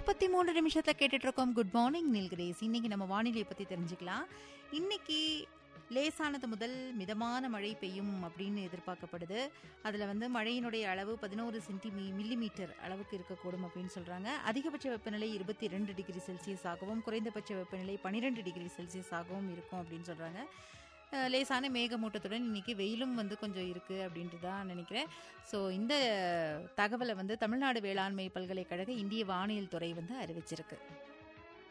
முப்பத்தி மூன்று நிமிஷத்துல கேட்டுட்டு இருக்கோம் குட் மார்னிங் நீல்கிரேஸ் இன்னைக்கு நம்ம வானிலையை பத்தி தெரிஞ்சுக்கலாம் இன்னைக்கு லேசானது முதல் மிதமான மழை பெய்யும் அப்படின்னு எதிர்பார்க்கப்படுது அதில் வந்து மழையினுடைய அளவு பதினோரு சென்டிமீ மில்லிமீட்டர் அளவுக்கு இருக்கக்கூடும் அப்படின்னு சொல்கிறாங்க அதிகபட்ச வெப்பநிலை இருபத்தி ரெண்டு டிகிரி செல்சியஸ் ஆகவும் குறைந்தபட்ச வெப்பநிலை பன்னிரெண்டு டிகிரி செல்சியஸ் ஆகவும் இருக்கும் அப்படின்னு சொல்கிறாங்க அஹ் லேசான மேகமூட்டத்துடன் இன்னைக்கு வெயிலும் வந்து கொஞ்சம் இருக்குது அப்படின்ட்டு தான் நினைக்கிறேன் ஸோ இந்த தகவலை வந்து தமிழ்நாடு வேளாண்மை பல்கலைக்கழக இந்திய வானியல் துறை வந்து அறிவிச்சிருக்கு